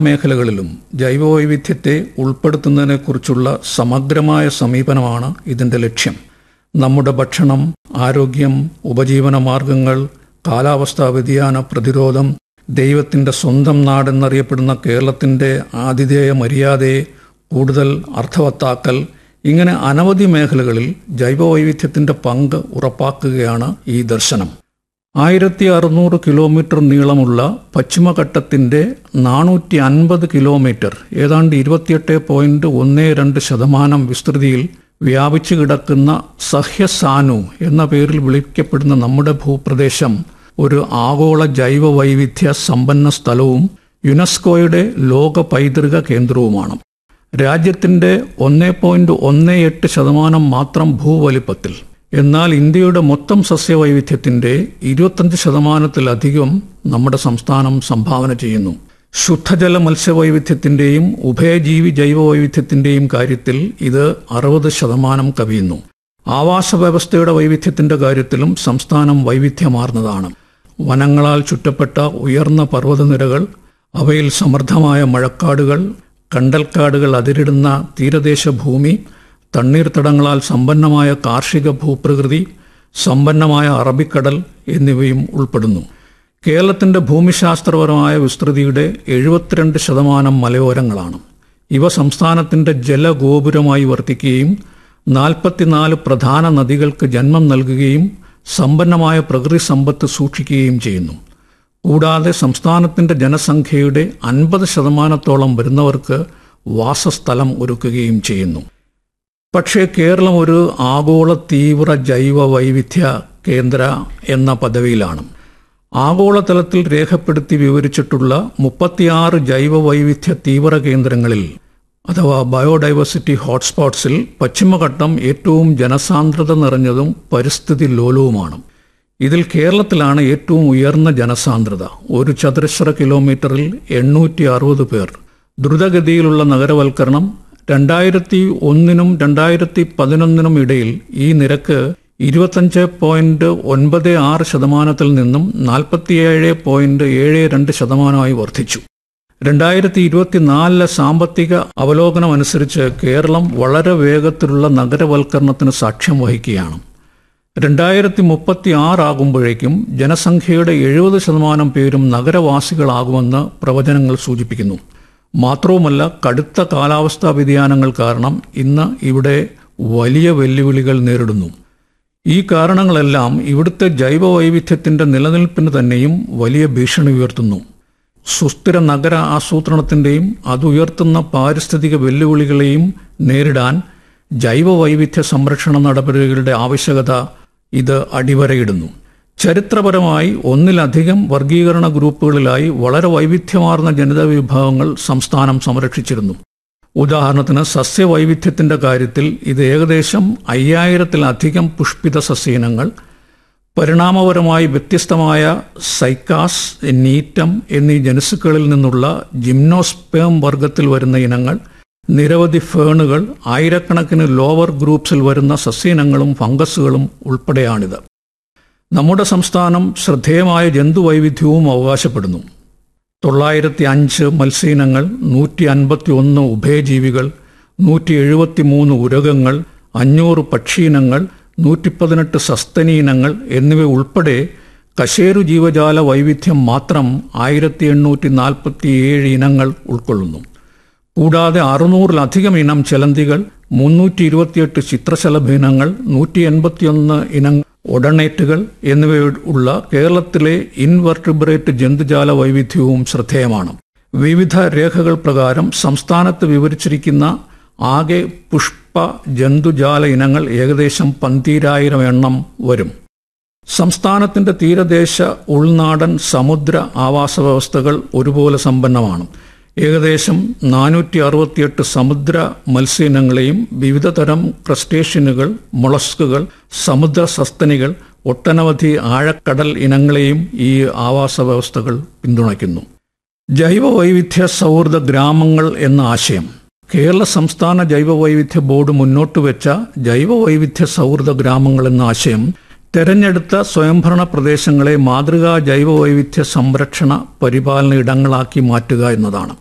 മേഖലകളിലും ജൈവവൈവിധ്യത്തെ ഉൾപ്പെടുത്തുന്നതിനെക്കുറിച്ചുള്ള സമഗ്രമായ സമീപനമാണ് ഇതിന്റെ ലക്ഷ്യം നമ്മുടെ ഭക്ഷണം ആരോഗ്യം ഉപജീവന മാർഗങ്ങൾ കാലാവസ്ഥാ വ്യതിയാന പ്രതിരോധം ദൈവത്തിന്റെ സ്വന്തം നാടെന്നറിയപ്പെടുന്ന കേരളത്തിന്റെ ആതിഥേയ മര്യാദയെ കൂടുതൽ അർത്ഥവത്താക്കൽ ഇങ്ങനെ അനവധി മേഖലകളിൽ ജൈവവൈവിധ്യത്തിന്റെ പങ്ക് ഉറപ്പാക്കുകയാണ് ഈ ദർശനം ആയിരത്തി അറുന്നൂറ് കിലോമീറ്റർ നീളമുള്ള പശ്ചിമഘട്ടത്തിന്റെ നാനൂറ്റി അൻപത് കിലോമീറ്റർ ഏതാണ്ട് ഇരുപത്തിയെട്ട് പോയിന്റ് ഒന്ന് രണ്ട് ശതമാനം വിസ്തൃതിയിൽ വ്യാപിച്ചു കിടക്കുന്ന സഹ്യസാനു എന്ന പേരിൽ വിളിക്കപ്പെടുന്ന നമ്മുടെ ഭൂപ്രദേശം ഒരു ആഗോള ജൈവ വൈവിധ്യ സമ്പന്ന സ്ഥലവും യുനെസ്കോയുടെ ലോക പൈതൃക കേന്ദ്രവുമാണ് രാജ്യത്തിന്റെ ഒന്ന് പോയിന്റ് ഒന്ന് എട്ട് ശതമാനം മാത്രം ഭൂവലിപ്പത്തിൽ എന്നാൽ ഇന്ത്യയുടെ മൊത്തം സസ്യവൈവിധ്യത്തിന്റെ ഇരുപത്തഞ്ച് ശതമാനത്തിലധികം നമ്മുടെ സംസ്ഥാനം സംഭാവന ചെയ്യുന്നു ശുദ്ധജല മത്സ്യവൈവിധ്യത്തിന്റെയും ഉഭയജീവി ജൈവവൈവിധ്യത്തിന്റെയും കാര്യത്തിൽ ഇത് അറുപത് ശതമാനം കവിയുന്നു ആവാസ വ്യവസ്ഥയുടെ വൈവിധ്യത്തിന്റെ കാര്യത്തിലും സംസ്ഥാനം വൈവിധ്യമാർന്നതാണ് വനങ്ങളാൽ ചുറ്റപ്പെട്ട ഉയർന്ന പർവ്വതനിരകൾ അവയിൽ സമൃദ്ധമായ മഴക്കാടുകൾ കണ്ടൽക്കാടുകൾ അതിരിടുന്ന തീരദേശ ഭൂമി തണ്ണീർത്തടങ്ങളാൽ സമ്പന്നമായ കാർഷിക ഭൂപ്രകൃതി സമ്പന്നമായ അറബിക്കടൽ എന്നിവയും ഉൾപ്പെടുന്നു കേരളത്തിന്റെ ഭൂമിശാസ്ത്രപരമായ വിസ്തൃതിയുടെ എഴുപത്തിരണ്ട് ശതമാനം മലയോരങ്ങളാണ് ഇവ സംസ്ഥാനത്തിന്റെ ജലഗോപുരമായി വർത്തിക്കുകയും നാൽപ്പത്തിനാല് പ്രധാന നദികൾക്ക് ജന്മം നൽകുകയും സമ്പന്നമായ പ്രകൃതി സമ്പത്ത് സൂക്ഷിക്കുകയും ചെയ്യുന്നു കൂടാതെ സംസ്ഥാനത്തിന്റെ ജനസംഖ്യയുടെ അൻപത് ശതമാനത്തോളം വരുന്നവർക്ക് വാസസ്ഥലം ഒരുക്കുകയും ചെയ്യുന്നു പക്ഷേ കേരളം ഒരു ആഗോള തീവ്ര ജൈവ വൈവിധ്യ കേന്ദ്ര എന്ന പദവിയിലാണ് ആഗോളതലത്തിൽ രേഖപ്പെടുത്തി വിവരിച്ചിട്ടുള്ള മുപ്പത്തിയാറ് ജൈവ വൈവിധ്യ തീവ്ര കേന്ദ്രങ്ങളിൽ അഥവാ ബയോഡൈവേഴ്സിറ്റി ഹോട്ട്സ്പോട്ട്സിൽ പശ്ചിമഘട്ടം ഏറ്റവും ജനസാന്ദ്രത നിറഞ്ഞതും പരിസ്ഥിതി ലോലവുമാണ് ഇതിൽ കേരളത്തിലാണ് ഏറ്റവും ഉയർന്ന ജനസാന്ദ്രത ഒരു ചതുരശ്ര കിലോമീറ്ററിൽ എണ്ണൂറ്റി അറുപത് പേർ ദ്രുതഗതിയിലുള്ള നഗരവൽക്കരണം രണ്ടായിരത്തി ഒന്നിനും രണ്ടായിരത്തി പതിനൊന്നിനും ഇടയിൽ ഈ നിരക്ക് ഇരുപത്തഞ്ച് പോയിന്റ് ഒൻപത് ആറ് ശതമാനത്തിൽ നിന്നും നാൽപ്പത്തിയേഴ് പോയിന്റ് ഏഴ് രണ്ട് ശതമാനമായി വർദ്ധിച്ചു രണ്ടായിരത്തി ഇരുപത്തിനാലിലെ സാമ്പത്തിക അവലോകനം അനുസരിച്ച് കേരളം വളരെ വേഗത്തിലുള്ള നഗരവൽക്കരണത്തിന് സാക്ഷ്യം വഹിക്കുകയാണ് രണ്ടായിരത്തി മുപ്പത്തി ആറാകുമ്പോഴേക്കും ജനസംഖ്യയുടെ എഴുപത് ശതമാനം പേരും നഗരവാസികളാകുമെന്ന് പ്രവചനങ്ങൾ സൂചിപ്പിക്കുന്നു മാത്രവുമല്ല കടുത്ത കാലാവസ്ഥാ വ്യതിയാനങ്ങൾ കാരണം ഇന്ന് ഇവിടെ വലിയ വെല്ലുവിളികൾ നേരിടുന്നു ഈ കാരണങ്ങളെല്ലാം ഇവിടുത്തെ ജൈവ വൈവിധ്യത്തിന്റെ നിലനിൽപ്പിന് തന്നെയും വലിയ ഭീഷണി ഉയർത്തുന്നു സുസ്ഥിര നഗര ആസൂത്രണത്തിന്റെയും അതുയർത്തുന്ന പാരിസ്ഥിതിക വെല്ലുവിളികളെയും നേരിടാൻ ജൈവ വൈവിധ്യ സംരക്ഷണ നടപടികളുടെ ആവശ്യകത ഇത് അടിവരയിടുന്നു ചരിത്രപരമായി ഒന്നിലധികം വർഗീകരണ ഗ്രൂപ്പുകളിലായി വളരെ വൈവിധ്യമാർന്ന ജനിത വിഭാഗങ്ങൾ സംസ്ഥാനം സംരക്ഷിച്ചിരുന്നു ഉദാഹരണത്തിന് സസ്യവൈവിധ്യത്തിന്റെ കാര്യത്തിൽ ഇത് ഏകദേശം അയ്യായിരത്തിലധികം പുഷ്പിത സസ്യയിനങ്ങൾ പരിണാമപരമായി വ്യത്യസ്തമായ സൈക്കാസ് നീറ്റം എന്നീ ജനുസുക്കളിൽ നിന്നുള്ള ജിംനോസ്പേം വർഗത്തിൽ വരുന്ന ഇനങ്ങൾ നിരവധി ഫേണുകൾ ആയിരക്കണക്കിന് ലോവർ ഗ്രൂപ്പ്സിൽ വരുന്ന സസ്യയിനങ്ങളും ഫംഗസുകളും ഉൾപ്പെടെയാണിത് നമ്മുടെ സംസ്ഥാനം ശ്രദ്ധേയമായ ജന്തുവൈവിധ്യവും അവകാശപ്പെടുന്നു തൊള്ളായിരത്തി അഞ്ച് മത്സ്യയിനങ്ങൾ നൂറ്റി അൻപത്തി ഒന്ന് ഉഭയജീവികൾ നൂറ്റി എഴുപത്തി മൂന്ന് ഉരകങ്ങൾ അഞ്ഞൂറ് പക്ഷിയിനങ്ങൾ നൂറ്റി പതിനെട്ട് സസ്തനി ഇനങ്ങൾ എന്നിവ ഉൾപ്പെടെ കശേരു ജീവജാല വൈവിധ്യം മാത്രം ആയിരത്തി എണ്ണൂറ്റി നാൽപ്പത്തി ഏഴ് ഇനങ്ങൾ ഉൾക്കൊള്ളുന്നു കൂടാതെ അറുന്നൂറിലധികം ഇനം ചെലന്തികൾ മുന്നൂറ്റി ഇരുപത്തിയെട്ട് ചിത്രശലഭ ഇനങ്ങൾ നൂറ്റി എൺപത്തിയൊന്ന് ഇനം ഒഡണേറ്റുകൾ എന്നിവ ഉള്ള കേരളത്തിലെ ഇൻവെർട്ടിബ്രേറ്റ് ജന്തുജാല വൈവിധ്യവും ശ്രദ്ധേയമാണ് വിവിധ രേഖകൾ പ്രകാരം സംസ്ഥാനത്ത് വിവരിച്ചിരിക്കുന്ന ആകെ പുഷ്പ ജന്തുജാല ഇനങ്ങൾ ഏകദേശം പന്തീരായിരം എണ്ണം വരും സംസ്ഥാനത്തിന്റെ തീരദേശ ഉൾനാടൻ സമുദ്ര ആവാസ വ്യവസ്ഥകൾ ഒരുപോലെ സമ്പന്നമാണ് ഏകദേശം നാനൂറ്റി അറുപത്തിയെട്ട് സമുദ്ര മത്സ്യയിനങ്ങളെയും വിവിധ തരം ക്രസ്റ്റേഷ്യനുകൾ മൊളസ്കുകൾ സമുദ്ര സസ്തനികൾ ഒട്ടനവധി ആഴക്കടൽ ഇനങ്ങളെയും ഈ ആവാസ വ്യവസ്ഥകൾ പിന്തുണയ്ക്കുന്നു ജൈവ വൈവിധ്യ സൗഹൃദ ഗ്രാമങ്ങൾ എന്ന ആശയം കേരള സംസ്ഥാന ജൈവ വൈവിധ്യ ബോർഡ് മുന്നോട്ട് വെച്ച ജൈവ വൈവിധ്യ സൗഹൃദ ഗ്രാമങ്ങൾ എന്ന ആശയം തെരഞ്ഞെടുത്ത സ്വയംഭരണ പ്രദേശങ്ങളെ മാതൃകാ ജൈവ വൈവിധ്യ സംരക്ഷണ പരിപാലന ഇടങ്ങളാക്കി മാറ്റുക എന്നതാണ്